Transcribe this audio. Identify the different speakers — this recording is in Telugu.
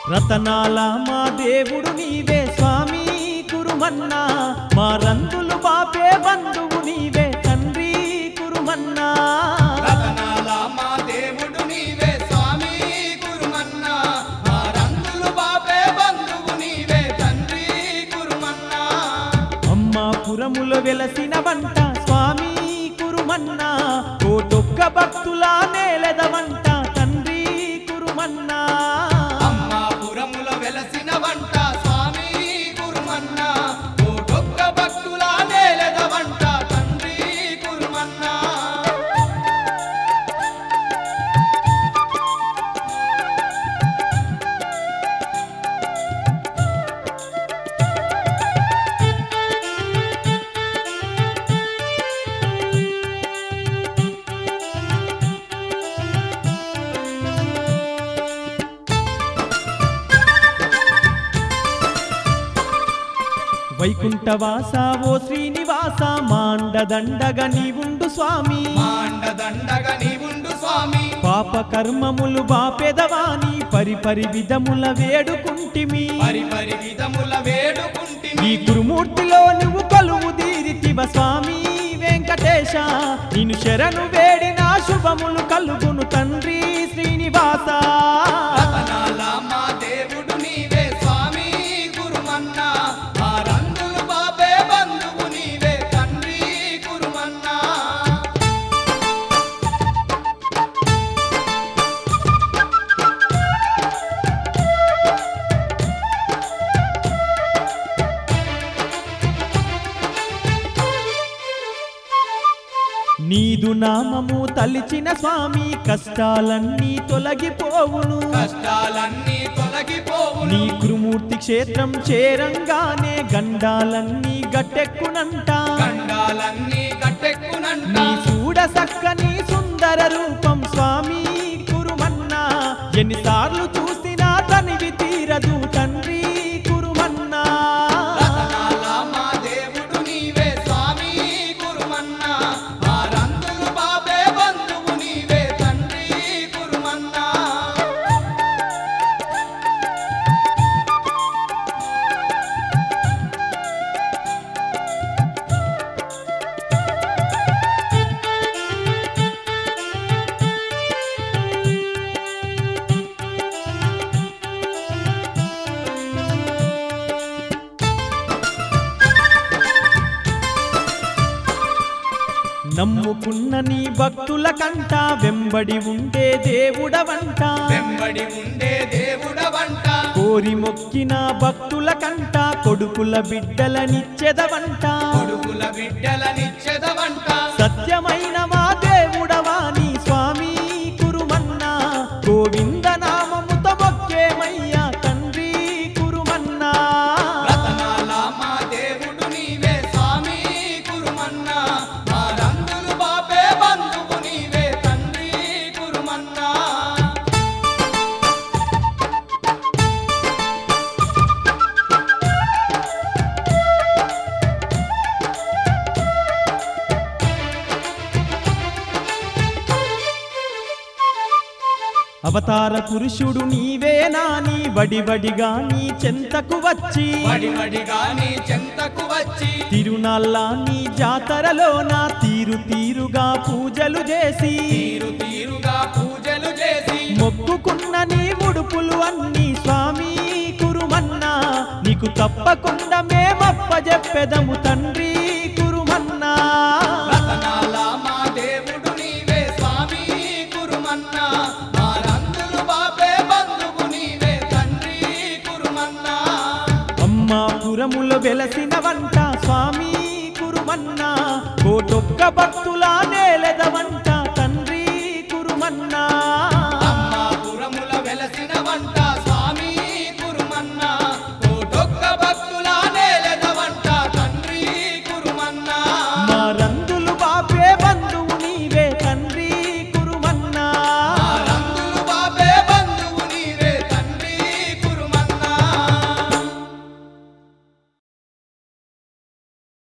Speaker 1: రతనాల మా దేవుడు నీవే స్వామి కురుమన్నా మా రందులు బాపే బంధువు నీవే తండ్రి కురుమన్నా
Speaker 2: రతనాల మా దేవుడు నీవే స్వామి కురుమన్నా మా రంగులు బాపే బంధువు నీవే తండ్రి కురుమన్నా
Speaker 1: అమ్మాపురములో వెలసిన వంట స్వామి కురుమన్నా కోటొక్క భక్తుల నేలెద వంట తండ్రి కురుమన్నా
Speaker 2: అమ్మాపురముల వెలసిన వంట స్వామి కురుమన్నా కోటొక్క భక్తుల నేలెద వంట తండ్రి కురుమన్నా
Speaker 1: వైకుంఠవాస ఓ శ్రీనివాస మాండదండగ నీవుండు స్వామి
Speaker 2: మాండదండగా నీవుండు స్వామి
Speaker 1: పాప కర్మములు బాపెదవాని పరిపరి విధముల వేడుకుంటిమి
Speaker 2: పరి పరి విధముల వేడుకుంటిమి
Speaker 1: ఈ గురుమూర్తిలో నువ్వు కొలువు తీరితివ స్వామి వెంకటేశ నిన్ను శరణు వేడిన శుభములు కలుగును తండ్రి శ్రీనివాస
Speaker 2: రతనాల మా దేవుడు నీవే స్వామి గురుమన్నా మా రంగులు బాబే బంధువు నీవే తండ్రి గురుమన్నా
Speaker 1: నీదు నామము తలిచిన స్వామి కష్టాలన్నీ తొలగిపోవును
Speaker 2: కష్టాలన్నీ తొలగిపోవును
Speaker 1: నీ గురుమూర్తి క్షేత్రం చేరంగానే గండాలన్నీ గట్టెక్కునంట
Speaker 2: గండాలన్నీ కట్టెక్కునంట
Speaker 1: నీ చూడ సక్కని సుందర రూపం స్వామి కురుమన్నా ఎన్నిసార్లు చూసినా తనివి తీరదు తండ్రి కురుమన్నా
Speaker 2: రతనాల మా దేవుడు నీవే స్వామి గురుమన్నా మా రంగులు బాబే బంధువు నీవే తండ్రి గురుమన్నా
Speaker 1: నమ్ముకున్న నీ భక్తుల కంట వెంబడి ఉండే దేవుడవంట
Speaker 2: వెంబడి ఉండే దేవుడవంట
Speaker 1: కోరి మొక్కిన భక్తుల కంట కొడుకుల బిడ్డలనిచ్చెదవంట
Speaker 2: కొడుకుల బిడ్డలనిచ్చెదవంట
Speaker 1: సత్యమైన మా దేవుడవా నీ స్వామి కురుమన్నా గోవింద నామముతో మొక్కేమయ్యా తండ్రి కురుమన్నా
Speaker 2: రతనాల మా దేవుడు నీవే స్వామి గురుమన్నా మా రంగులు బాపే బంధువు నీవే తండ్రి గురుమన్నా
Speaker 1: అవతార పురుషుడు నీవే నాని వడివడిగా నీ చెంతకు వచ్చి
Speaker 2: వడివడిగా నీ చెంతకు వచ్చి
Speaker 1: తిరునాళ్ళ నీ జాతరలో నా తీరు తీరుగా పూజలు చేసి
Speaker 2: తీరు తీరుగా పూజలు చేసి
Speaker 1: మొక్కుకున్న నీ ఉడుపులు అన్ని స్వామి కురుమన్నా నీకు తప్పకుండా మేమప్ప చెప్పెదము తండ్రి కురుమన్నా
Speaker 2: రతనాల మా దేవుడు నీవే స్వామి గురుమన్నా మా రంగులు బాపే బంధువు నీవే తండ్రి గురుమన్నా
Speaker 1: అమ్మాపురములో వెలసిన వంట స్వామి కురుమన్నా కోటొక్క భక్తుల నేలెద వంట